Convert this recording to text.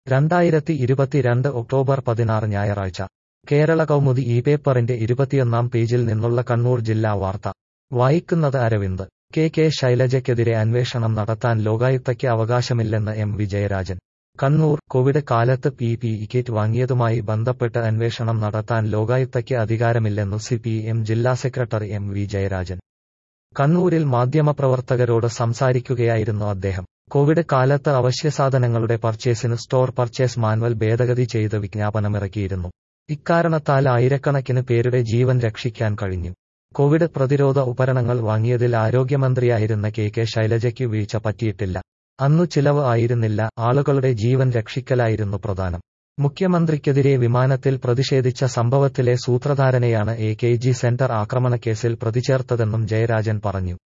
രണ്ടായിരത്തി ഇരുപത്തിരണ്ട് ഒക്ടോബർ പതിനാറ് ഞായറാഴ്ച കേരള കൗമുദി ഈ പേപ്പറിന്റെ ഇരുപത്തിയൊന്നാം പേജിൽ നിന്നുള്ള കണ്ണൂർ ജില്ലാ വാർത്ത വായിക്കുന്നത് അരവിന്ദ് കെ കെ ശൈലജയ്ക്കെതിരെ അന്വേഷണം നടത്താൻ ലോകായുക്തയ്ക്ക് അവകാശമില്ലെന്ന് എം വിജയരാജൻ കണ്ണൂർ കോവിഡ് കാലത്ത് പി പി ഇ കിറ്റ് വാങ്ങിയതുമായി ബന്ധപ്പെട്ട് അന്വേഷണം നടത്താൻ ലോകായുക്തയ്ക്ക് അധികാരമില്ലെന്നു സി പി എം ജില്ലാ സെക്രട്ടറി എം വി ജയരാജൻ കണ്ണൂരിൽ മാധ്യമപ്രവർത്തകരോട് സംസാരിക്കുകയായിരുന്നു അദ്ദേഹം കോവിഡ് കാലത്ത് അവശ്യസാധനങ്ങളുടെ പർച്ചേസിന് സ്റ്റോർ പർച്ചേസ് മാനുവൽ ഭേദഗതി ചെയ്ത് വിജ്ഞാപനമിറക്കിയിരുന്നു ഇക്കാരണത്താൽ ആയിരക്കണക്കിന് പേരുടെ ജീവൻ രക്ഷിക്കാൻ കഴിഞ്ഞു കോവിഡ് പ്രതിരോധ ഉപകരണങ്ങൾ വാങ്ങിയതിൽ ആരോഗ്യമന്ത്രിയായിരുന്ന കെ കെ ശൈലജയ്ക്ക് വീഴ്ച പറ്റിയിട്ടില്ല അന്നു ചിലവ് ആയിരുന്നില്ല ആളുകളുടെ ജീവൻ രക്ഷിക്കലായിരുന്നു പ്രധാനം മുഖ്യമന്ത്രിക്കെതിരെ വിമാനത്തിൽ പ്രതിഷേധിച്ച സംഭവത്തിലെ സൂത്രധാരനെയാണ് എ കെ ജി സെന്റർ ആക്രമണക്കേസിൽ പ്രതിചേർത്തതെന്നും ജയരാജൻ പറഞ്ഞു